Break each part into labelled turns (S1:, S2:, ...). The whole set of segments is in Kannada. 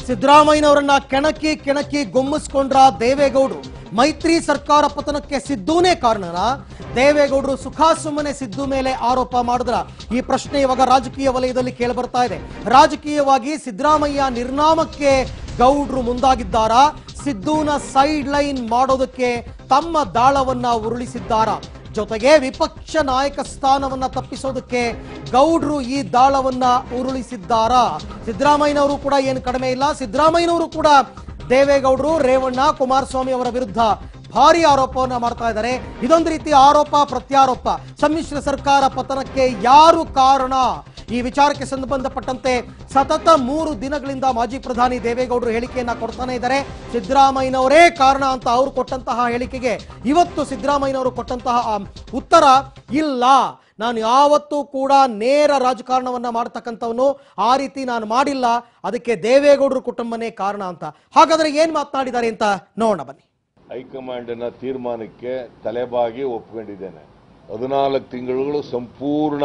S1: ಸಿದ್ದರಾಮಯ್ಯನವರನ್ನ ಕೆಣಕಿ ಕೆಣಕಿ ಗೊಮ್ಮಿಸ್ಕೊಂಡ್ರ ದೇವೇಗೌಡರು ಮೈತ್ರಿ ಸರ್ಕಾರ ಪತನಕ್ಕೆ ಸಿದ್ದೂನೇ ಕಾರಣನ ದೇವೇಗೌಡರು ಸುಖಾಸುಮ್ಮನೆ ಸಿದ್ದು ಮೇಲೆ ಆರೋಪ ಮಾಡಿದ್ರ ಈ ಪ್ರಶ್ನೆ ಇವಾಗ ರಾಜಕೀಯ ವಲಯದಲ್ಲಿ ಕೇಳಿಬರ್ತಾ ಇದೆ ರಾಜಕೀಯವಾಗಿ ಸಿದ್ದರಾಮಯ್ಯ ನಿರ್ನಾಮಕ್ಕೆ ಗೌಡ್ರು ಮುಂದಾಗಿದ್ದಾರಾ ಸಿದ್ದೂನ ಸೈಡ್ ಲೈನ್ ಮಾಡೋದಕ್ಕೆ ತಮ್ಮ ದಾಳವನ್ನ ಉರುಳಿಸಿದ್ದಾರಾ ಜೊತೆಗೆ ವಿಪಕ್ಷ ನಾಯಕ ಸ್ಥಾನವನ್ನ ತಪ್ಪಿಸೋದಕ್ಕೆ ಗೌಡ್ರು ಈ ದಾಳವನ್ನ ಉರುಳಿಸಿದ್ದಾರಾ ಸಿದ್ದರಾಮಯ್ಯನವರು ಕೂಡ ಏನು ಕಡಿಮೆ ಇಲ್ಲ ಸಿದ್ದರಾಮಯ್ಯನವರು ಕೂಡ ದೇವೇಗೌಡರು ರೇವಣ್ಣ ಕುಮಾರಸ್ವಾಮಿ ಅವರ ವಿರುದ್ಧ ಭಾರಿ ಆರೋಪವನ್ನ ಮಾಡ್ತಾ ಇದ್ದಾರೆ ಇದೊಂದು ರೀತಿ ಆರೋಪ ಪ್ರತ್ಯಾರೋಪ ಸಮ್ಮಿಶ್ರ ಸರ್ಕಾರ ಪತನಕ್ಕೆ ಯಾರು ಕಾರಣ ಈ ವಿಚಾರಕ್ಕೆ ಸಂಬಂಧಪಟ್ಟಂತೆ ಸತತ ಮೂರು ದಿನಗಳಿಂದ ಮಾಜಿ ಪ್ರಧಾನಿ ದೇವೇಗೌಡರು ಹೇಳಿಕೆಯನ್ನ ಕೊಡ್ತಾನೆ ಇದ್ದಾರೆ ಸಿದ್ದರಾಮಯ್ಯನವರೇ ಕಾರಣ ಅಂತ ಅವರು ಕೊಟ್ಟಂತಹ ಹೇಳಿಕೆಗೆ ಇವತ್ತು ಸಿದ್ದರಾಮಯ್ಯನವರು ಕೊಟ್ಟಂತಹ ಆ ಉತ್ತರ ಇಲ್ಲ ನಾನು ಯಾವತ್ತೂ ಕೂಡ ನೇರ ರಾಜಕಾರಣವನ್ನ ಮಾಡ್ತಕ್ಕಂಥವನು ಆ ರೀತಿ ನಾನು ಮಾಡಿಲ್ಲ ಅದಕ್ಕೆ ದೇವೇಗೌಡರು ಕುಟುಂಬನೇ ಕಾರಣ ಅಂತ ಹಾಗಾದ್ರೆ ಏನ್ ಮಾತನಾಡಿದ್ದಾರೆ ಅಂತ ನೋಡೋಣ ಬನ್ನಿ
S2: ಹೈಕಮಾಂಡಿನ ತೀರ್ಮಾನಕ್ಕೆ ತಲೆಬಾಗಿ ಒಪ್ಕೊಂಡಿದ್ದೇನೆ ಹದಿನಾಲ್ಕು ತಿಂಗಳುಗಳು ಸಂಪೂರ್ಣ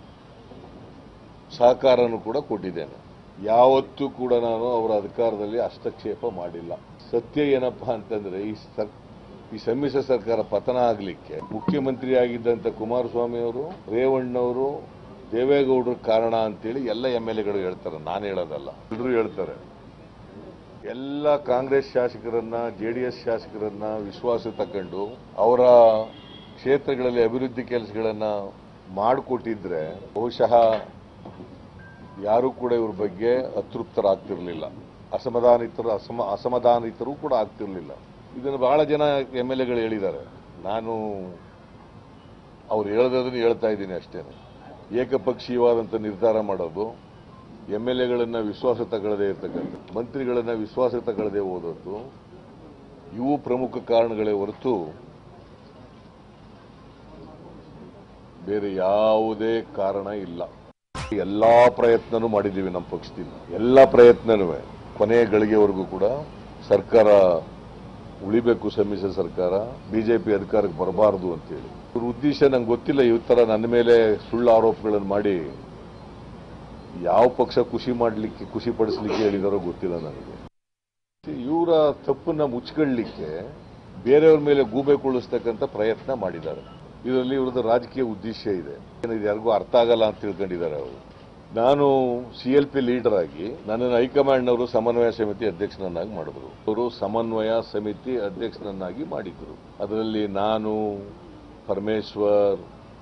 S2: ಸಹಕಾರನು ಕೂಡ ಕೊಟ್ಟಿದ್ದೇನೆ ಯಾವತ್ತೂ ಕೂಡ ನಾನು ಅವರ ಅಧಿಕಾರದಲ್ಲಿ ಹಸ್ತಕ್ಷೇಪ ಮಾಡಿಲ್ಲ ಸತ್ಯ ಏನಪ್ಪಾ ಅಂತಂದ್ರೆ ಈ ಸರ್ ಈ ಸಮ್ಮಿಶ್ರ ಸರ್ಕಾರ ಪತನ ಆಗಲಿಕ್ಕೆ ಮುಖ್ಯಮಂತ್ರಿ ಆಗಿದ್ದಂಥ ಕುಮಾರಸ್ವಾಮಿ ಅವರು ರೇವಣ್ಣವರು ದೇವೇಗೌಡರು ಕಾರಣ ಅಂತೇಳಿ ಎಲ್ಲ ಎಮ್ ಎಲ್ ಎಗಳು ಹೇಳ್ತಾರೆ ನಾನು ಹೇಳೋದಲ್ಲ ಎಲ್ಲರೂ ಹೇಳ್ತಾರೆ ಎಲ್ಲ ಕಾಂಗ್ರೆಸ್ ಶಾಸಕರನ್ನ ಜೆ ಡಿ ಎಸ್ ಶಾಸಕರನ್ನ ವಿಶ್ವಾಸ ತಕೊಂಡು ಅವರ ಕ್ಷೇತ್ರಗಳಲ್ಲಿ ಅಭಿವೃದ್ಧಿ ಕೆಲಸಗಳನ್ನ ಮಾಡಿಕೊಟ್ಟಿದ್ರೆ ಬಹುಶಃ ಯಾರೂ ಕೂಡ ಇವ್ರ ಬಗ್ಗೆ ಅತೃಪ್ತರಾಗ್ತಿರ್ಲಿಲ್ಲ ಅಸಮಾಧಾನಿತರು ಅಸಮ ಅಸಮಾಧಾನಿತರು ಕೂಡ ಆಗ್ತಿರ್ಲಿಲ್ಲ ಇದನ್ನು ಬಹಳ ಜನ ಎಮ್ ಎಲ್ ಎಗಳು ಹೇಳಿದ್ದಾರೆ ನಾನು ಅವ್ರು ಹೇಳೋದನ್ನು ಹೇಳ್ತಾ ಇದ್ದೀನಿ ಅಷ್ಟೇನೆ ಏಕಪಕ್ಷೀಯವಾದಂಥ ನಿರ್ಧಾರ ಮಾಡೋದು ಎಮ್ ಎಲ್ ಎಗಳನ್ನ ವಿಶ್ವಾಸ ತಗೊಳ್ಳದೆ ಇರ್ತಕ್ಕಂಥ ಮಂತ್ರಿಗಳನ್ನ ವಿಶ್ವಾಸ ತಗೊಳ್ಳದೆ ಹೋದದ್ದು ಇವು ಪ್ರಮುಖ ಕಾರಣಗಳೇ ಹೊರತು ಬೇರೆ ಯಾವುದೇ ಕಾರಣ ಇಲ್ಲ ಎಲ್ಲಾ ಪ್ರಯತ್ನನೂ ಮಾಡಿದ್ದೀವಿ ನಮ್ಮ ಪಕ್ಷದಿಂದ ಎಲ್ಲ ಪ್ರಯತ್ನನೂ ಕೊನೆಯ ಗಳಿಗೆವರೆಗೂ ಕೂಡ ಸರ್ಕಾರ ಉಳಿಬೇಕು ಸಮ್ಮಿಶ್ರ ಸರ್ಕಾರ ಬಿಜೆಪಿ ಅಧಿಕಾರಕ್ಕೆ ಬರಬಾರದು ಅಂತೇಳಿ ಇವ್ರ ಉದ್ದೇಶ ನಂಗೆ ಗೊತ್ತಿಲ್ಲ ಈ ತರ ನನ್ನ ಮೇಲೆ ಸುಳ್ಳು ಆರೋಪಗಳನ್ನು ಮಾಡಿ ಯಾವ ಪಕ್ಷ ಖುಷಿ ಮಾಡಲಿಕ್ಕೆ ಖುಷಿ ಪಡಿಸ್ಲಿಕ್ಕೆ ಹೇಳಿದಾರೋ ಗೊತ್ತಿಲ್ಲ ನನಗೆ ಇವರ ತಪ್ಪನ್ನ ಮುಚ್ಕೊಳ್ಳಿಕ್ಕೆ ಬೇರೆಯವ್ರ ಮೇಲೆ ಗೂಬೆ ಕುಳಿಸ್ತಕ್ಕಂಥ ಪ್ರಯತ್ನ ಮಾಡಿದ್ದಾರೆ ಇದರಲ್ಲಿ ಇವ್ರದ್ದು ರಾಜಕೀಯ ಉದ್ದೇಶ ಇದೆ ಇದು ಯಾರಿಗೂ ಅರ್ಥ ಆಗಲ್ಲ ಅಂತ ತಿಳ್ಕೊಂಡಿದ್ದಾರೆ ಅವರು ನಾನು ಸಿ ಎಲ್ ಪಿ ಲೀಡರ್ ಆಗಿ ನನ್ನನ್ನು ಹೈಕಮಾಂಡ್ನವರು ಸಮನ್ವಯ ಸಮಿತಿ ಅಧ್ಯಕ್ಷನನ್ನಾಗಿ ಮಾಡಿದ್ರು ಅವರು ಸಮನ್ವಯ ಸಮಿತಿ ಅಧ್ಯಕ್ಷನನ್ನಾಗಿ ಮಾಡಿದ್ರು ಅದರಲ್ಲಿ ನಾನು ಪರಮೇಶ್ವರ್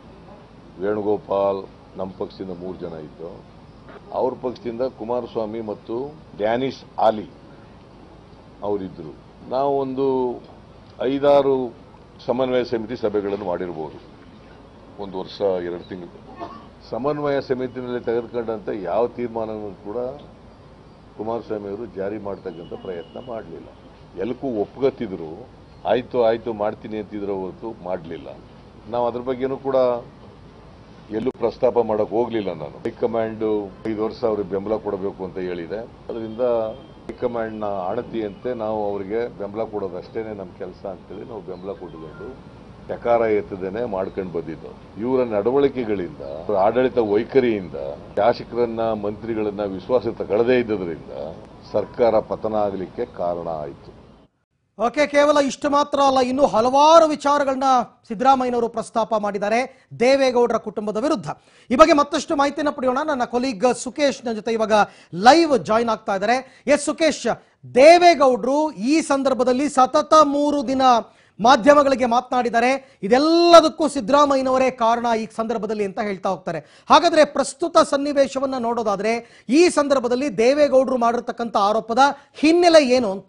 S2: ವೇಣುಗೋಪಾಲ್ ನಮ್ಮ ಪಕ್ಷದಿಂದ ಮೂರು ಜನ ಇದ್ದು ಅವ್ರ ಪಕ್ಷದಿಂದ ಕುಮಾರಸ್ವಾಮಿ ಮತ್ತು ಡ್ಯಾನಿಶ್ ಆಲಿ ಅವರಿದ್ದರು ನಾವು ಒಂದು ಐದಾರು ಸಮನ್ವಯ ಸಮಿತಿ ಸಭೆಗಳನ್ನು ಮಾಡಿರ್ಬೋದು ಒಂದು ವರ್ಷ ಎರಡು ತಿಂಗಳು ಸಮನ್ವಯ ಸಮಿತಿನಲ್ಲಿ ತೆಗೆದುಕೊಂಡಂಥ ಯಾವ ತೀರ್ಮಾನವನ್ನು ಕೂಡ ಕುಮಾರಸ್ವಾಮಿ ಅವರು ಜಾರಿ ಮಾಡ್ತಕ್ಕಂಥ ಪ್ರಯತ್ನ ಮಾಡಲಿಲ್ಲ ಎಲ್ಲಕ್ಕೂ ಒಪ್ಕೊತಿದ್ರು ಆಯ್ತು ಆಯ್ತು ಮಾಡ್ತೀನಿ ಅಂತಿದ್ರು ಹೊರತು ಮಾಡಲಿಲ್ಲ ನಾವು ಅದ್ರ ಬಗ್ಗೆನೂ ಕೂಡ ಎಲ್ಲೂ ಪ್ರಸ್ತಾಪ ಮಾಡಕ್ ಹೋಗ್ಲಿಲ್ಲ ನಾನು ಹೈಕಮಾಂಡ್ ಐದು ವರ್ಷ ಅವ್ರಿಗೆ ಬೆಂಬಲ ಕೊಡಬೇಕು ಅಂತ ಹೇಳಿದೆ ಅದರಿಂದ ಹೈಕಮಾಂಡ್ನ ಅಣತಿಯಂತೆ ನಾವು ಅವರಿಗೆ ಬೆಂಬಲ ಕೊಡೋದಷ್ಟೇನೆ ನಮ್ಮ ಕೆಲಸ ಅಂತೇಳಿ ನಾವು ಬೆಂಬಲ ಕೊಟ್ಟುಕೊಂಡು ಟಕಾರ ಎತ್ತದೇನೆ ಮಾಡ್ಕೊಂಡು ಬಂದಿದ್ದು ಇವರ ನಡವಳಿಕೆಗಳಿಂದ ಅವರ ಆಡಳಿತ ವೈಖರಿಯಿಂದ ಶಾಸಕರನ್ನ ಮಂತ್ರಿಗಳನ್ನ ವಿಶ್ವಾಸ ತಗೊಳ್ಳದೇ ಇದ್ದದ್ರಿಂದ ಸರ್ಕಾರ ಪತನ ಆಗಲಿಕ್ಕೆ ಕಾರಣ ಆಯಿತು
S1: ಓಕೆ ಕೇವಲ ಇಷ್ಟು ಮಾತ್ರ ಅಲ್ಲ ಇನ್ನು ಹಲವಾರು ವಿಚಾರಗಳನ್ನ ಸಿದ್ದರಾಮಯ್ಯನವರು ಪ್ರಸ್ತಾಪ ಮಾಡಿದ್ದಾರೆ ದೇವೇಗೌಡರ ಕುಟುಂಬದ ವಿರುದ್ಧ ಈ ಬಗ್ಗೆ ಮತ್ತಷ್ಟು ಮಾಹಿತಿಯನ್ನು ಪಡೆಯೋಣ ನನ್ನ ಕೊಲೀಗ್ ಸುಕೇಶ್ನ ಜೊತೆ ಇವಾಗ ಲೈವ್ ಜಾಯಿನ್ ಆಗ್ತಾ ಇದ್ದಾರೆ ಎಸ್ ಸುಕೇಶ್ ದೇವೇಗೌಡರು ಈ ಸಂದರ್ಭದಲ್ಲಿ ಸತತ ಮೂರು ದಿನ ಮಾಧ್ಯಮಗಳಿಗೆ ಮಾತನಾಡಿದ್ದಾರೆ ಇದೆಲ್ಲದಕ್ಕೂ ಸಿದ್ದರಾಮಯ್ಯನವರೇ ಕಾರಣ ಈ ಸಂದರ್ಭದಲ್ಲಿ ಅಂತ ಹೇಳ್ತಾ ಹೋಗ್ತಾರೆ ಹಾಗಾದ್ರೆ ಪ್ರಸ್ತುತ ಸನ್ನಿವೇಶವನ್ನ ನೋಡೋದಾದ್ರೆ ಈ ಸಂದರ್ಭದಲ್ಲಿ ದೇವೇಗೌಡರು ಮಾಡಿರ್ತಕ್ಕಂಥ ಆರೋಪದ ಹಿನ್ನೆಲೆ ಏನು ಅಂತ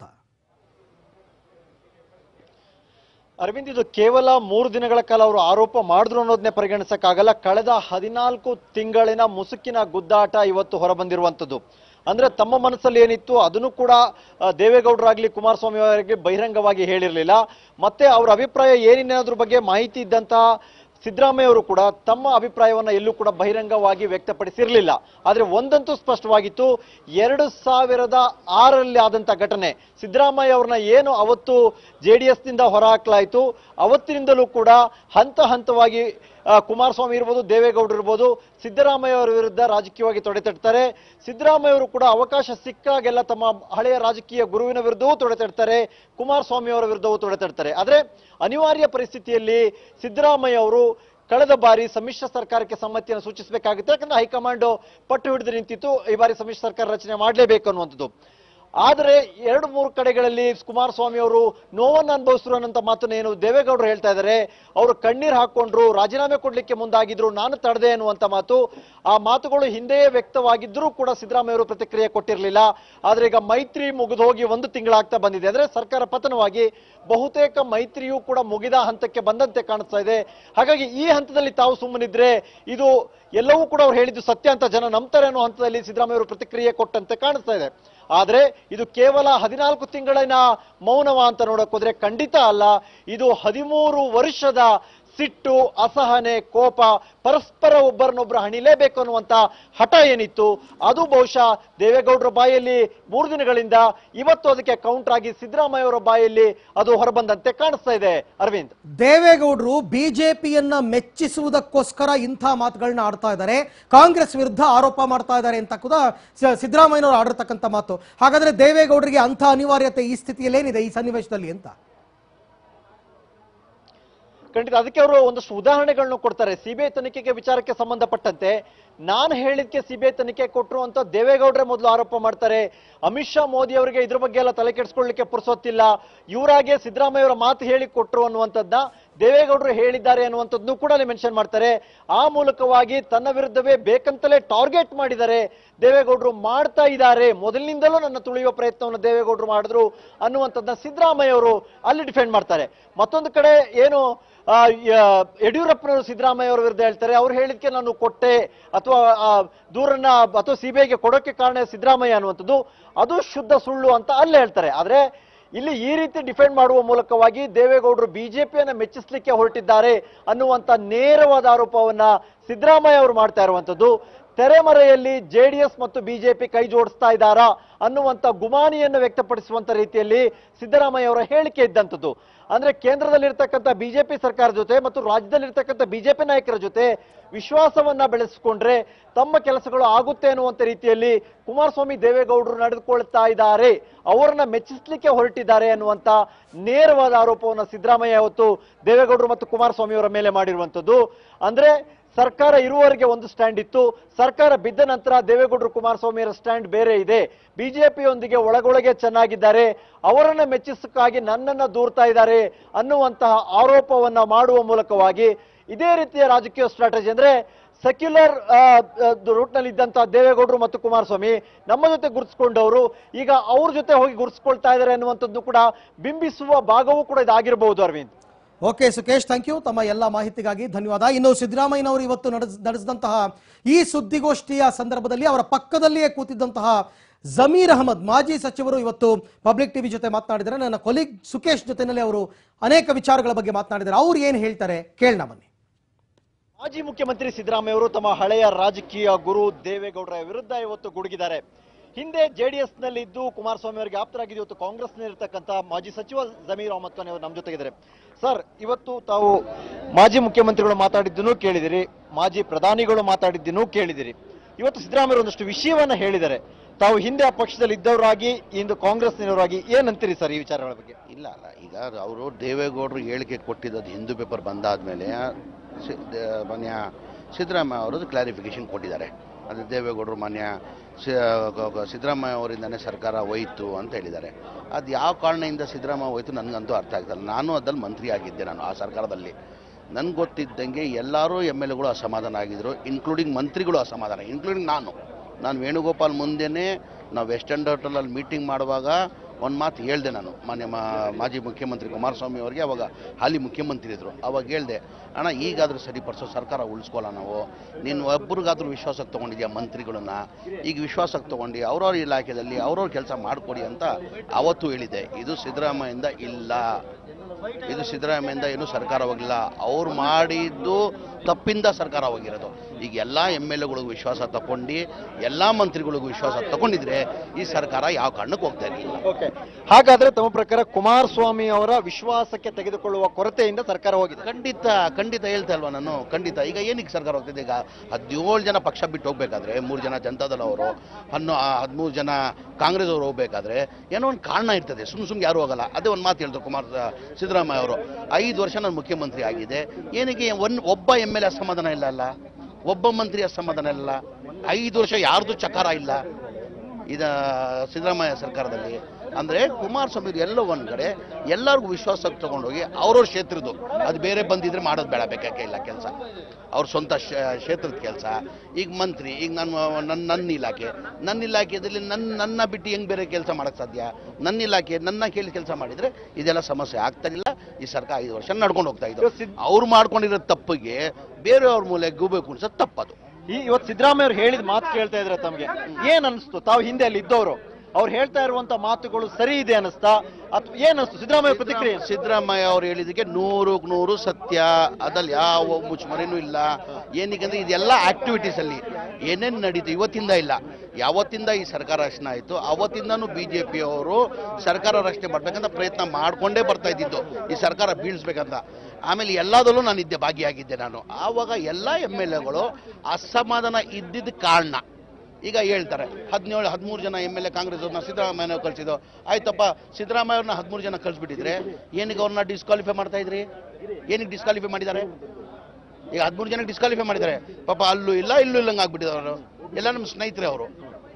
S3: ಅರವಿಂದ್ ಇದು ಕೇವಲ ಮೂರು ದಿನಗಳ ಕಾಲ ಅವರು ಆರೋಪ ಮಾಡಿದ್ರು ಅನ್ನೋದನ್ನೇ ಪರಿಗಣಿಸಕ್ಕಾಗಲ್ಲ ಕಳೆದ ಹದಿನಾಲ್ಕು ತಿಂಗಳಿನ ಮುಸುಕಿನ ಗುದ್ದಾಟ ಇವತ್ತು ಹೊರಬಂದಿರುವಂತದ್ದು ಅಂದ್ರೆ ತಮ್ಮ ಮನಸ್ಸಲ್ಲಿ ಏನಿತ್ತು ಅದನ್ನು ಕೂಡ ಆ, ದೇವೇಗೌಡರಾಗ್ಲಿ ಕುಮಾರಸ್ವಾಮಿ ಅವರಿಗೆ ಬಹಿರಂಗವಾಗಿ ಹೇಳಿರಲಿಲ್ಲ ಮತ್ತೆ ಅವರ ಅಭಿಪ್ರಾಯ ಏನೇನದ್ರ ಬಗ್ಗೆ ಮಾಹಿತಿ ಇದ್ದಂತಹ ಸಿದ್ದರಾಮಯ್ಯ ಅವರು ಕೂಡ ತಮ್ಮ ಅಭಿಪ್ರಾಯವನ್ನ ಎಲ್ಲೂ ಕೂಡ ಬಹಿರಂಗವಾಗಿ ವ್ಯಕ್ತಪಡಿಸಿರಲಿಲ್ಲ ಆದ್ರೆ ಒಂದಂತೂ ಸ್ಪಷ್ಟವಾಗಿತ್ತು ಎರಡು ಸಾವಿರದ ಆರರಲ್ಲಿ ಆದಂತ ಘಟನೆ ಸಿದ್ದರಾಮಯ್ಯ ಅವ್ರನ್ನ ಏನು ಅವತ್ತು ಜೆ ಡಿ ಎಸ್ನಿಂದ ಹೊರಹಾಕಲಾಯಿತು ಅವತ್ತಿನಿಂದಲೂ ಕೂಡ ಹಂತ ಹಂತವಾಗಿ ಆ, ಕುಮಾರಸ್ವಾಮಿ ಇರ್ಬೋದು ದೇವೇಗೌಡರು ಇರ್ಬೋದು ಸಿದ್ದರಾಮಯ್ಯ ಅವರ ವಿರುದ್ಧ ರಾಜಕೀಯವಾಗಿ ತೊಡೆತಡ್ತಾರೆ ಸಿದ್ದರಾಮಯ್ಯ ಅವರು ಕೂಡ ಅವಕಾಶ ಸಿಕ್ಕಾಗೆಲ್ಲ ತಮ್ಮ ಹಳೆಯ ರಾಜಕೀಯ ಗುರುವಿನ ವಿರುದ್ಧವೂ ತೊಡೆತಡ್ತಾರೆ ಕುಮಾರಸ್ವಾಮಿ ಅವರ ವಿರುದ್ಧವೂ ತೊಡೆತಡ್ತಾರೆ ಆದ್ರೆ ಅನಿವಾರ್ಯ ಪರಿಸ್ಥಿತಿಯಲ್ಲಿ ಸಿದ್ದರಾಮಯ್ಯ ಅವರು ಕಳೆದ ಬಾರಿ ಸಮ್ಮಿಶ್ರ ಸರ್ಕಾರಕ್ಕೆ ಸಮ್ಮತಿಯನ್ನು ಸೂಚಿಸಬೇಕಾಗುತ್ತೆ ಯಾಕಂದ್ರೆ ಹೈಕಮಾಂಡ್ ಪಟ್ಟು ಹಿಡಿದು ನಿಂತಿತ್ತು ಈ ಬಾರಿ ಸಮ್ಮಿಶ್ರ ಸರ್ಕಾರ ರಚನೆ ಮಾಡಲೇಬೇಕು ಅನ್ನುವಂಥದ್ದು ಆದರೆ ಎರಡು ಮೂರು ಕಡೆಗಳಲ್ಲಿ ಕುಮಾರಸ್ವಾಮಿ ಅವರು ನೋವನ್ನು ಅನುಭವಿಸಿದ್ರು ಅನ್ನೋಂಥ ಮಾತನ್ನ ಏನು ದೇವೇಗೌಡರು ಹೇಳ್ತಾ ಇದ್ದಾರೆ ಅವರು ಕಣ್ಣೀರು ಹಾಕೊಂಡ್ರು ರಾಜೀನಾಮೆ ಕೊಡ್ಲಿಕ್ಕೆ ಮುಂದಾಗಿದ್ರು ನಾನು ತಡೆದೆ ಅನ್ನುವಂಥ ಮಾತು ಆ ಮಾತುಗಳು ಹಿಂದೆಯೇ ವ್ಯಕ್ತವಾಗಿದ್ರೂ ಕೂಡ ಸಿದ್ದರಾಮಯ್ಯ ಅವರು ಪ್ರತಿಕ್ರಿಯೆ ಕೊಟ್ಟಿರಲಿಲ್ಲ ಆದ್ರೆ ಈಗ ಮೈತ್ರಿ ಮುಗಿದು ಹೋಗಿ ಒಂದು ತಿಂಗಳಾಗ್ತಾ ಬಂದಿದೆ ಅಂದ್ರೆ ಸರ್ಕಾರ ಪತನವಾಗಿ ಬಹುತೇಕ ಮೈತ್ರಿಯೂ ಕೂಡ ಮುಗಿದ ಹಂತಕ್ಕೆ ಬಂದಂತೆ ಕಾಣಿಸ್ತಾ ಇದೆ ಹಾಗಾಗಿ ಈ ಹಂತದಲ್ಲಿ ತಾವು ಸುಮ್ಮನಿದ್ರೆ ಇದು ಎಲ್ಲವೂ ಕೂಡ ಅವ್ರು ಹೇಳಿದ್ದು ಸತ್ಯ ಅಂತ ಜನ ನಂಬ್ತಾರೆ ಅನ್ನೋ ಹಂತದಲ್ಲಿ ಸಿದ್ದರಾಮಯ್ಯ ಅವರು ಪ್ರತಿಕ್ರಿಯೆ ಕೊಟ್ಟಂತೆ ಕಾಣಿಸ್ತಾ ಇದೆ ಆದ್ರೆ ಇದು ಕೇವಲ ಹದಿನಾಲ್ಕು ತಿಂಗಳಿನ ಮೌನವ ಅಂತ ನೋಡಕ್ ಹೋದ್ರೆ ಖಂಡಿತ ಅಲ್ಲ ಇದು ಹದಿಮೂರು ವರ್ಷದ ಸಿಟ್ಟು ಅಸಹನೆ ಕೋಪ ಪರಸ್ಪರ ಒಬ್ಬರನ್ನೊಬ್ಬರು ಹಣಿಲೇಬೇಕು ಅನ್ನುವಂತ ಹಠ ಏನಿತ್ತು ಅದು ಬಹುಶಃ ದೇವೇಗೌಡರ ಬಾಯಲ್ಲಿ ಮೂರು ದಿನಗಳಿಂದ ಇವತ್ತು ಅದಕ್ಕೆ ಕೌಂಟರ್ ಆಗಿ ಸಿದ್ದರಾಮಯ್ಯ ಅವರ ಬಾಯಲ್ಲಿ ಅದು ಹೊರಬಂದಂತೆ ಕಾಣಿಸ್ತಾ ಇದೆ ಅರವಿಂದ್
S1: ದೇವೇಗೌಡರು ಬಿಜೆಪಿಯನ್ನ ಮೆಚ್ಚಿಸುವುದಕ್ಕೋಸ್ಕರ ಇಂಥ ಮಾತುಗಳನ್ನ ಆಡ್ತಾ ಇದ್ದಾರೆ ಕಾಂಗ್ರೆಸ್ ವಿರುದ್ಧ ಆರೋಪ ಮಾಡ್ತಾ ಇದ್ದಾರೆ ಅಂತ ಕೂಡ ಸ- ಸಿದ್ದರಾಮಯ್ಯನವರು ಆಡಿರ್ತಕ್ಕಂಥ ಮಾತು ಹಾಗಾದ್ರೆ ದೇವೇಗೌಡರಿಗೆ ಅಂಥ ಅನಿವಾರ್ಯತೆ ಈ ಸ್ಥಿತಿಯಲ್ಲಿ ಏನಿದೆ ಈ ಸನ್ನಿವೇಶದಲ್ಲಿ ಅಂತ
S3: ಖಂಡಿತ ಅದಕ್ಕೆ ಅವರು ಒಂದಷ್ಟು ಉದಾಹರಣೆಗಳನ್ನು ಕೊಡ್ತಾರೆ ಸಿಬಿಐ ತನಿಖೆಗೆ ವಿಚಾರಕ್ಕೆ ಸಂಬಂಧಪಟ್ಟಂತೆ ನಾನು ಹೇಳಿದ್ಕೆ ಸಿಬಿಐ ತನಿಖೆ ಕೊಟ್ಟರು ಅಂತ ದೇವೇಗೌಡರೇ ಮೊದಲು ಆರೋಪ ಮಾಡ್ತಾರೆ ಅಮಿತ್ ಶಾ ಮೋದಿ ಅವರಿಗೆ ಇದ್ರ ಬಗ್ಗೆ ಎಲ್ಲ ತಲೆ ಕೆಡಿಸ್ಕೊಳ್ಳಿಕ್ಕೆ ಪುರ್ಸೊತ್ತಿಲ್ಲ ಇವರಾಗೆ ಸಿದ್ದರಾಮಯ್ಯ ಅವರ ಮಾತು ಹೇಳಿ ಕೊಟ್ರು ಅನ್ನುವಂಥದ್ದನ್ನ ದೇವೇಗೌಡರು ಹೇಳಿದ್ದಾರೆ ಅನ್ನುವಂಥದ್ದನ್ನು ಕೂಡ ಅಲ್ಲಿ ಮೆನ್ಷನ್ ಮಾಡ್ತಾರೆ ಆ ಮೂಲಕವಾಗಿ ತನ್ನ ವಿರುದ್ಧವೇ ಬೇಕಂತಲೇ ಟಾರ್ಗೆಟ್ ಮಾಡಿದ್ದಾರೆ ದೇವೇಗೌಡರು ಮಾಡ್ತಾ ಇದ್ದಾರೆ ಮೊದಲಿನಿಂದಲೂ ನನ್ನ ತುಳಿಯುವ ಪ್ರಯತ್ನವನ್ನು ದೇವೇಗೌಡರು ಮಾಡಿದ್ರು ಅನ್ನುವಂಥದ್ದನ್ನ ಸಿದ್ದರಾಮಯ್ಯ ಅವರು ಅಲ್ಲಿ ಡಿಫೆಂಡ್ ಮಾಡ್ತಾರೆ ಮತ್ತೊಂದು ಕಡೆ ಏನು ಆ, ಯ- ಯಡಿಯೂರಪ್ಪನವರು ಸಿದ್ದರಾಮಯ್ಯ ಅವರ ವಿರುದ್ಧ ಹೇಳ್ತಾರೆ ಅವ್ರು ಹೇಳಿದ್ಕೆ ನಾನು ಕೊಟ್ಟೆ ಅಥವಾ ಆ, ದೂರನ್ನ ಅಥವಾ ಸಿಬಿಐಗೆ ಕೊಡೋಕೆ ಕಾರಣ ಸಿದ್ದರಾಮಯ್ಯ ಅನ್ನುವಂಥದ್ದು ಅದು ಶುದ್ಧ ಸುಳ್ಳು ಅಂತ ಅಲ್ಲೇ ಹೇಳ್ತಾರೆ ಆದ್ರೆ ಇಲ್ಲಿ ಈ ರೀತಿ ಡಿಫೆಂಡ್ ಮಾಡುವ ಮೂಲಕವಾಗಿ ದೇವೇಗೌಡರು ಬಿಜೆಪಿಯನ್ನ ಮೆಚ್ಚಿಸ್ಲಿಕ್ಕೆ ಹೊರಟಿದ್ದಾರೆ ಅನ್ನುವಂತ ನೇರವಾದ ಆರೋಪವನ್ನ ಸಿದ್ದರಾಮಯ್ಯ ಅವರು ಮಾಡ್ತಾ ಇರುವಂತದ್ದು ತೆರೆಮರೆಯಲ್ಲಿ ಜೆಡಿಎಸ್ ಮತ್ತು ಬಿಜೆಪಿ ಕೈ ಜೋಡಿಸ್ತಾ ಇದ್ದಾರಾ ಅನ್ನುವಂತ ಗುಮಾನಿಯನ್ನು ವ್ಯಕ್ತಪಡಿಸುವಂತ ರೀತಿಯಲ್ಲಿ ಸಿದ್ದರಾಮಯ್ಯ ಅವರ ಹೇಳಿಕೆ ಇದ್ದಂಥದ್ದು ಅಂದ್ರೆ ಕೇಂದ್ರದಲ್ಲಿರ್ತಕ್ಕಂಥ ಬಿಜೆಪಿ ಸರ್ಕಾರ ಜೊತೆ ಮತ್ತು ರಾಜ್ಯದಲ್ಲಿರ್ತಕ್ಕಂಥ ಬಿಜೆಪಿ ನಾಯಕರ ಜೊತೆ ವಿಶ್ವಾಸವನ್ನ ಬೆಳೆಸಿಕೊಂಡ್ರೆ ತಮ್ಮ ಕೆಲಸಗಳು ಆಗುತ್ತೆ ಅನ್ನುವಂತ ರೀತಿಯಲ್ಲಿ ಕುಮಾರಸ್ವಾಮಿ ದೇವೇಗೌಡರು ನಡೆದುಕೊಳ್ತಾ ಇದ್ದಾರೆ ಅವರನ್ನ ಮೆಚ್ಚಿಸ್ಲಿಕ್ಕೆ ಹೊರಟಿದ್ದಾರೆ ಅನ್ನುವಂತ ನೇರವಾದ ಆರೋಪವನ್ನು ಸಿದ್ದರಾಮಯ್ಯ ಅವತ್ತು ದೇವೇಗೌಡರು ಮತ್ತು ಕುಮಾರಸ್ವಾಮಿ ಅವರ ಮೇಲೆ ಮಾಡಿರುವಂತದ್ದು ಅಂದ್ರೆ ಸರ್ಕಾರ ಇರುವವರೆಗೆ ಒಂದು ಸ್ಟ್ಯಾಂಡ್ ಇತ್ತು ಸರ್ಕಾರ ಬಿದ್ದ ನಂತರ ದೇವೇಗೌಡರು ಕುಮಾರಸ್ವಾಮಿಯವರ ಸ್ಟ್ಯಾಂಡ್ ಬೇರೆ ಇದೆ ಬಿಜೆಪಿಯೊಂದಿಗೆ ಒಳಗೊಳಗೆ ಚೆನ್ನಾಗಿದ್ದಾರೆ ಅವರನ್ನ ಮೆಚ್ಚಿಸಕ್ಕಾಗಿ ನನ್ನನ್ನ ದೂರ್ತಾ ಇದ್ದಾರೆ ಅನ್ನುವಂತಹ ಆರೋಪವನ್ನ ಮಾಡುವ ಮೂಲಕವಾಗಿ ಇದೇ ರೀತಿಯ ರಾಜಕೀಯ ಸ್ಟ್ರಾಟಜಿ ಅಂದ್ರೆ ಸೆಕ್ಯುಲರ್ ರೂಟ್ನಲ್ಲಿ ಇದ್ದಂತಹ ದೇವೇಗೌಡರು ಮತ್ತು ಕುಮಾರಸ್ವಾಮಿ ನಮ್ಮ ಜೊತೆ ಗುರುತಿಸ್ಕೊಂಡವರು ಈಗ ಅವ್ರ ಜೊತೆ ಹೋಗಿ ಗುರುತಿಸ್ಕೊಳ್ತಾ ಇದ್ದಾರೆ ಅನ್ನುವಂಥದ್ದು ಕೂಡ ಬಿಂಬಿಸುವ ಭಾಗವೂ ಕೂಡ ಇದಾಗಿರಬಹುದು Arvind
S1: okay Sukesh thank you ತಮ್ಮ ಎಲ್ಲ ಮಾಹಿತಿಗಾಗಿ ಧನ್ಯವಾದ ಇನ್ನು ಸಿದ್ದರಾಮಯ್ಯನವರು ಇವತ್ತು ನಡೆಸ್ ನಡೆಸಿದಂತಹ ಈ ಸುದ್ದಿಗೋಷ್ಠಿಯ ಸಂದರ್ಭದಲ್ಲಿ ಅವರ ಪಕ್ಕದಲ್ಲಿಯೇ ಕೂತಿದ್ದಂತಹ ಜಮೀರ್ ಅಹಮದ್ ಮಾಜಿ ಸಚಿವರು ಇವತ್ತು ಪಬ್ಲಿಕ್ ಟಿವಿ ಜೊತೆ ಮಾತನಾಡಿದ್ದಾರೆ ನನ್ನ ಕೊಲೀಗ್ ಸುಕೇಶ್ ಜೊತೆನಲ್ಲಿ ಅವರು ಅನೇಕ ವಿಚಾರಗಳ ಬಗ್ಗೆ ಮಾತನಾಡಿದ್ದಾರೆ ಅವ್ರು ಏನು ಹೇಳ್ತಾರೆ ಕೇಳೋಣ ಬನ್ನಿ
S3: ಮಾಜಿ ಮುಖ್ಯಮಂತ್ರಿ ಸಿದ್ದರಾಮಯ್ಯ ಅವರು ತಮ್ಮ ಹಳೆಯ ರಾಜಕೀಯ ಗುರು ದೇವೇಗೌಡರ ವಿರುದ್ಧ ಇವತ್ತು ಗುಡುಗಿದ್ದಾರೆ ಹಿಂದೆ ಜೆಡಿಎಸ್ ನಲ್ಲಿ ಇದ್ದು ಕುಮಾರಸ್ವಾಮಿ ಅವರಿಗೆ ಆಪ್ತರಾಗಿದ್ದು ಇವತ್ತು ಕಾಂಗ್ರೆಸ್ ಇರತಕ್ಕಂತ ಮಾಜಿ ಸಚಿವ ಜಮೀರ್ ಅಹಮದ್ ಖಾನ್ ಅವರು ನಮ್ಮ ಜೊತೆಗಿದ್ದಾರೆ ಸರ್ ಇವತ್ತು ತಾವು ಮಾಜಿ ಮುಖ್ಯಮಂತ್ರಿಗಳು ಮಾತಾಡಿದ್ದನ್ನು ಕೇಳಿದಿರಿ ಮಾಜಿ ಪ್ರಧಾನಿಗಳು ಮಾತಾಡಿದ್ದನ್ನು ಕೇಳಿದಿರಿ ಇವತ್ತು ಸಿದ್ದರಾಮಯ್ಯ ಒಂದಷ್ಟು ವಿಷಯವನ್ನ ಹೇಳಿದ್ದಾರೆ ತಾವು ಹಿಂದೆ ಆ ಪಕ್ಷದಲ್ಲಿ ಇದ್ದವರಾಗಿ ಇಂದು ಕಾಂಗ್ರೆಸ್ನವರಾಗಿ ಏನಂತೀರಿ ಸರ್ ಈ ವಿಚಾರಗಳ ಬಗ್ಗೆ
S4: ಇಲ್ಲ ಅಲ್ಲ ಈಗ ಅವರು ದೇವೇಗೌಡರು ಹೇಳಿಕೆ ಕೊಟ್ಟಿದ್ದು ಹಿಂದೂ ಪೇಪರ್ ಬಂದಾದ್ಮೇಲೆ ಸಿ- ದ- ಮಾನ್ಯ ಸಿದ್ದರಾಮಯ್ಯ ಅವರದ್ದು ಕ್ಲಾರಿಫಿಕೇಶನ್ ಕೊಟ್ಟಿದ್ದಾರೆ ಅದು ದೇವೇಗೌಡರು ಮಾನ್ಯ ಸಿ- ಗ- ಗ- ಸಿದ್ದರಾಮಯ್ಯ ಅವರಿಂದನೇ ಸರ್ಕಾರ ಹೋಯಿತು ಅಂತ ಹೇಳಿದ್ದಾರೆ ಅದು ಯಾವ ಕಾರಣದಿಂದ ಸಿದ್ದರಾಮಯ್ಯ ಹೋಯಿತು ನನಗಂತೂ ಅರ್ಥ ಆಗ್ತಲ್ಲ ನಾನು ಅದಲ್ಲಿ ಮಂತ್ರಿ ಆಗಿದ್ದೆ ನಾನು ಆ ಸರ್ಕಾರದಲ್ಲಿ ನನ್ಗೆ ಗೊತ್ತಿದ್ದಂಗೆ ಎಲ್ಲರೂ ಎಮ್ ಎಲ್ ಎಗಳು ಅಸಮಾಧಾನ ಆಗಿದ್ರು ಇನ್ಕ್ಲೂಡಿಂಗ್ ಮಂತ್ರಿಗಳು ಅಸಮಾಧಾನ ಇನ್ಕ್ಲೂಡಿಂಗ್ ನಾನು ನಾನು ವೇಣುಗೋಪಾಲ್ ಮುಂದೆನೇ ನಾವು ವೆಸ್ಟರ್ನ್ ಹೋಟೆಲಲ್ಲಿ ಮೀಟಿಂಗ್ ಮಾಡುವಾಗ ಒಂದು ಮಾತು ಹೇಳಿದೆ ನಾನು ಮಾನ್ಯ ಮಾ- ಮಾಜಿ ಮುಖ್ಯಮಂತ್ರಿ ಕುಮಾರಸ್ವಾಮಿ ಅವರಿಗೆ ಅವಾಗ ಹಾಲಿ ಮುಖ್ಯಮಂತ್ರಿ ಇದ್ರು ಅವಾಗ ಹೇಳಿದೆ ಅಣ್ಣ ಈಗಾದರೂ ಸರಿಪಡಿಸೋ ಸರ್ಕಾರ ಉಳಿಸ್ಕೊಳ್ಳ ನಾವು ನೀನು ಒಬ್ರಿಗಾದ್ರೂ ವಿಶ್ವಾಸಕ್ಕೆ ತೊಗೊಂಡಿದ್ಯಾ ಮಂತ್ರಿಗಳನ್ನ ಈಗ ವಿಶ್ವಾಸಕ್ಕೆ ತೊಗೊಂಡು ಅವ್ರವ್ರ ಇಲಾಖೆಯಲ್ಲಿ ಅವ್ರವ್ರ ಕೆಲಸ ಮಾಡಿಕೊಡಿ ಅಂತ ಅವತ್ತು ಹೇಳಿದೆ ಇದು ಸಿದ್ದರಾಮಯ್ಯಿಂದ ಇಲ್ಲ ಇದು ಸಿದ್ದರಾಮಯ್ಯಿಂದ ಏನೂ ಸರ್ಕಾರ ಹೋಗಿಲ್ಲ ಅವ್ರು ಮಾಡಿದ್ದು ತಪ್ಪಿಂದ ಸರ್ಕಾರ ಹೋಗಿರೋದು ಈಗ ಎಲ್ಲ ಎಮ್ ಎಲ್ ಎಗಳಿಗೂ ವಿಶ್ವಾಸ ತಗೊಂಡು ಎಲ್ಲ ಮಂತ್ರಿಗಳಿಗೂ ವಿಶ್ವಾಸ ತಗೊಂಡಿದ್ರೆ ಈ ಸರ್ಕಾರ ಯಾವ ಕಾರಣಕ್ಕೆ ಹೋಗ್ತಾ ಇರಲಿಲ್ಲ
S3: ಓಕೆ ಹಾಗಾದ್ರೆ ತಮ್ಮ ಪ್ರಕಾರ ಕುಮಾರಸ್ವಾಮಿ ಅವರ ವಿಶ್ವಾಸಕ್ಕೆ ತೆಗೆದುಕೊಳ್ಳುವ ಕೊರತೆಯಿಂದ ಸರ್ಕಾರ ಹೋಗಿದೆ
S4: ಖಂಡಿತ ಖಂಡಿತ ಹೇಳ್ತಾ ಇಲ್ವಾ ನಾನು ಖಂಡಿತ ಈಗ ಏನಕ್ಕೆ ಸರ್ಕಾರ ಹೋಗ್ತಿದೆ ಈಗ ಹದಿನೇಳು ಜನ ಪಕ್ಷ ಬಿಟ್ಟು ಹೋಗ್ಬೇಕಾದ್ರೆ ಮೂರು ಜನ ಜನತಾದಳ ಅವರು ಹನ್ನೊ ಹದಿಮೂರು ಜನ ಕಾಂಗ್ರೆಸ್ ಅವರು ಹೋಗ್ಬೇಕಾದ್ರೆ ಏನೋ ಒಂದು ಕಾರಣ ಇರ್ತದೆ ಸುಮ್ ಸುಮ್ನೆ ಯಾರು ಹೋಗಲ್ಲ ಅದೇ ಒಂದು ಮಾತು ಹೇಳಿದ್ರು ಕುಮಾರ್ ಸಿದ್ದರಾಮಯ್ಯ ಅವರು ಐದು ವರ್ಷ ನಾನು ಮುಖ್ಯಮಂತ್ರಿ ಆಗಿದೆ ಏನಕ್ಕೆ ಒನ್ ಒಬ್ಬ ಎಮ್ ಎಲ್ ಎ ಅಸಮಾಧಾನ ಇಲ್ಲ ಅಲ್ಲ ಒಬ್ಬ ಮಂತ್ರಿ ಅಸಮಾಧಾನ ಇಲ್ಲ ಐದು ವರ್ಷ ಯಾರ್ದು ಚಕಾರ ಇಲ್ಲ ಇದ ಸಿದ್ದರಾಮಯ್ಯ ಸರ್ಕಾರದಲ್ಲಿ ಅಂದರೆ ಕುಮಾರಸ್ವಾಮಿ ಎಲ್ಲ ಒಂದು ಕಡೆ ಎಲ್ಲರಿಗೂ ವಿಶ್ವಾಸಕ್ಕೆ ತಗೊಂಡೋಗಿ ಅವ್ರವ್ರ ಕ್ಷೇತ್ರದ್ದು ಅದು ಬೇರೆ ಬಂದಿದ್ರೆ ಮಾಡೋದು ಬೇಡ ಬೇಕಾಕೆ ಇಲ್ಲ ಕೆಲಸ ಅವ್ರ ಸ್ವಂತ ಕ್ಷ- ಕ್ಷೇತ್ರದ ಕೆಲಸ ಈಗ ಮಂತ್ರಿ ಈಗ ನಾನು ನನ್ನ ನನ್ನ ಇಲಾಖೆ ನನ್ನ ಇಲಾಖೆಯಲ್ಲಿ ನನ್ನ ನನ್ನ ಬಿಟ್ಟು ಹೆಂಗೆ ಬೇರೆ ಕೆಲಸ ಮಾಡೋಕ್ಕೆ ಸಾಧ್ಯ ನನ್ನ ಇಲಾಖೆ ನನ್ನ ಕೇಳಿ ಕೆಲಸ ಮಾಡಿದರೆ ಇದೆಲ್ಲ ಸಮಸ್ಯೆ ಆಗ್ತಾರಿಲ್ಲ ಈ ಸರ್ಕಾರ ಐದು ವರ್ಷ ನಡ್ಕೊಂಡು ಹೋಗ್ತಾ ಇದ್ದು ಅವ್ರು ಮಾಡ್ಕೊಂಡಿರೋ ತಪ್ಪಿಗೆ ಬೇರೆಯವ್ರ ಮೂಲೆ ಗೂಬೇಕು ಅನ್ಸೋದು ತಪ್ಪದು
S3: ಈ ಇವತ್ತು ಸಿದ್ದರಾಮಯ್ಯ ಅವ್ರು ಹೇಳಿದ ಮಾತು ಕೇಳ್ತಾ ಇದ್ರೆ ತಮಗೆ ಏನ್ ಅನಿಸ್ತು ತಾವು ಹಿಂದೆ ಅಲ್ಲಿ ಇದ್ದವರು ಅವ್ರು ಹೇಳ್ತಾ ಇರುವಂತ ಮಾತುಗಳು ಸರಿ ಇದೆ ಅನಿಸ್ತಾ ಅಥವಾ ಏನ್ ಅನಿಸ್ತು ಸಿದ್ದರಾಮಯ್ಯ ಪ್ರತಿಕ್ರಿಯೆ
S4: ಸಿದ್ದರಾಮಯ್ಯ ಅವರು ಹೇಳಿದಕ್ಕೆ ನೂರಕ್ಕೆ ನೂರು ಸತ್ಯ ಅದ್ರಲ್ಲಿ ಯಾವ ಮುಚ್ಚುಮರೆನೂ ಇಲ್ಲ ಏನಕ್ಕೆ ಇದೆಲ್ಲ ಆಕ್ಟಿವಿಟೀಸ್ ಅಲ್ಲಿ ಏನೇನು ನಡೀತು ಇವತ್ತಿಂದ ಇಲ್ಲ ಯಾವತ್ತಿಂದ ಈ ಸರ್ಕಾರ ರಚನೆ ಆಯಿತು ಅವತ್ತಿಂದನೂ ಬಿ ಜೆ ಪಿಯವರು ಸರ್ಕಾರ ರಚನೆ ಮಾಡ್ಬೇಕಂತ ಪ್ರಯತ್ನ ಮಾಡಿಕೊಂಡೇ ಬರ್ತಾ ಇದ್ದಿದ್ದು ಈ ಸರ್ಕಾರ ಬೀಳಿಸ್ಬೇಕಂತ ಆಮೇಲೆ ಎಲ್ಲದರಲ್ಲೂ ನಾನು ಇದ್ದೆ ಭಾಗಿಯಾಗಿದ್ದೆ ನಾನು ಆವಾಗ ಎಲ್ಲ ಎಮ್ ಎಲ್ ಎಗಳು ಅಸಮಾಧಾನ ಇದ್ದಿದ್ದ ಕಾರಣ ಈಗ ಹೇಳ್ತಾರೆ ಹದಿನೇಳು ಹದಿಮೂರು ಜನ ಎಮ್ ಎಲ್ ಎ ಕಾಂಗ್ರೆಸ್ ಅವ್ರನ್ನ ಸಿದ್ದರಾಮಯ್ಯ ಕಳಿಸಿದ್ದು ಆಯ್ತಪ್ಪ ಸಿದ್ದರಾಮಯ್ಯ ಅವ್ರನ್ನ ಹದಿಮೂರು ಜನ ಕಳಿಸ್ಬಿಟ್ಟಿದ್ರೆ ಏನಕ್ಕೆ ಅವ್ರನ್ನ ಡಿಸ್ಕ್ವಾಲಿಫೈ ಮಾಡ್ತಾ ಇದ್ರಿ ಏನಕ್ಕೆ ಡಿಸ್ಕ್ವಾಲಿಫೈ ಮಾಡಿದ್ದಾರೆ ಈಗ ಹದಿಮೂರು ಜನ ಡಿಸ್ಕ್ವಾಲಿಫೈ ಮಾಡಿದ್ದಾರೆ ಪಾಪ ಅಲ್ಲೂ ಇಲ್ಲ ಇಲ್ಲೂ ಇಲ್ಲಂಗೆ ಆಗ್ಬಿಟ್ಟಿದ್ದಾರೆ ಅವರು ಎಲ್ಲ ನಮ್ಮ ಸ್ನೇಹಿತರೆ ಅವರು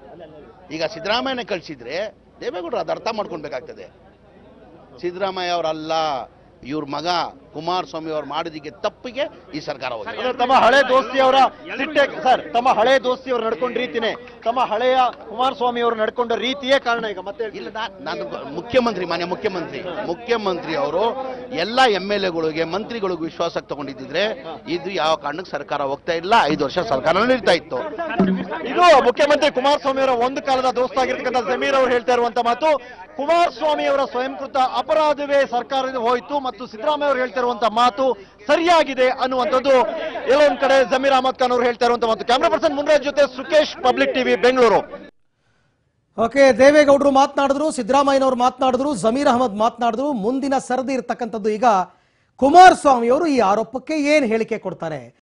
S4: ಈಗ ಸಿದ್ದರಾಮಯ್ಯನ ಕಳಿಸಿದ್ರೆ ದೇವೇಗೌಡರು ಅದು ಅರ್ಥ ಮಾಡ್ಕೊಳ್ಬೇಕಾಗ್ತದೆ ಸಿದ್ದರಾಮಯ್ಯ ಅವರಲ್ಲ ಇವ್ರ ಮಗ ಕುಮಾರಸ್ವಾಮಿ ಅವ್ರು ಮಾಡಿದಿಗೆ ತಪ್ಪಿಗೆ ಈ ಸರ್ಕಾರ ಹೋಗಿದೆ
S3: ಅಂದ್ರೆ ತಮ್ಮ ಹಳೆ ದೋಸ್ತಿಯವರ ಸಿಟ್ಟೆ ಸರ್ ತಮ್ಮ ಹಳೆ ದೋಸ್ತಿಯವರು ನಡ್ಕೊಂಡ ರೀತಿನೇ ತಮ್ಮ ಹಳೆಯ ಕುಮಾರಸ್ವಾಮಿ ಅವರು ನಡ್ಕೊಂಡ ರೀತಿಯೇ ಕಾರಣ ಈಗ ಮತ್ತೆ ಹೇಳ್ತೀನಿ.
S4: ಇಲ್ಲ ನಾ- ನಾನು ಮುಖ್ಯಮಂತ್ರಿ ಮಾನ್ಯ ಮುಖ್ಯಮಂತ್ರಿ ಮುಖ್ಯಮಂತ್ರಿ ಅವರು ಎಲ್ಲ ಎಮ್ ಎಲ್ ಎಗಳಿಗೆ ಮಂತ್ರಿಗಳಿಗೂ ವಿಶ್ವಾಸಕ್ಕೆ ತಗೊಂಡಿದ್ದಿದ್ರೆ ಇದು ಯಾವ ಕಾರಣಕ್ಕೆ ಸರ್ಕಾರ ಹೋಗ್ತಾ ಇಲ್ಲ ಐದು ವರ್ಷ ಸರ್ಕಾರ ನಡೀತಾ ಇತ್ತು
S3: ಇದು ಮುಖ್ಯಮಂತ್ರಿ ಕುಮಾರಸ್ವಾಮಿ ಅವರ ಒಂದು ಕಾಲದ ದೋಸ್ತಾಗಿರ್ತಕ್ಕಂಥ ಜಮೀರ್ ಅವರು ಹೇಳ್ತಾ ಇರುವಂತ ಮಾತು ಕುಮಾರಸ್ವಾಮಿ ಅವರ ಸ್ವಯಂಕೃತ ಅಪರಾಧವೇ ಸರ್ಕಾರದಿಂದ ಹೋಯಿತು ಮತ್ತು ಸಿದ್ದರಾಮಯ್ಯ ಅವರು ಹೇಳ್ತಾ ಇರುವಂತ ಮಾತು ಸರಿಯಾಗಿದೆ ಅನ್ನುವಂಥದ್ದು ಎಲ್ಲೊಂದ್ ಕಡೆ ಜಮೀರ್ ಅಹಮದ್ ಖಾನ್ ಅವರು ಹೇಳ್ತಾ ಇರುವಂತ ಮಾತು ಕ್ಯಾಮ್ರಾ ಪರ್ಸನ್ ಮುನ್ರಾಜ್ ಜೊತೆ Sukesh public TV Bengaluru
S1: okay ದೇವೇಗೌಡರು ಮಾತನಾಡಿದ್ರು ಸಿದ್ದರಾಮಯ್ಯನವರು ಮಾತನಾಡಿದ್ರು ಜಮೀರ್ ಅಹಮದ್ ಮಾತನಾಡಿದ್ರು ಮುಂದಿನ ಸರದಿ ಇರ್ತಕ್ಕಂಥದ್ದು ಈಗ ಕುಮಾರಸ್ವಾಮಿ ಅವರು ಈ ಆರೋಪಕ್ಕೆ ಏನ್ ಹೇಳಿಕೆ ಕೊಡ್ತಾರೆ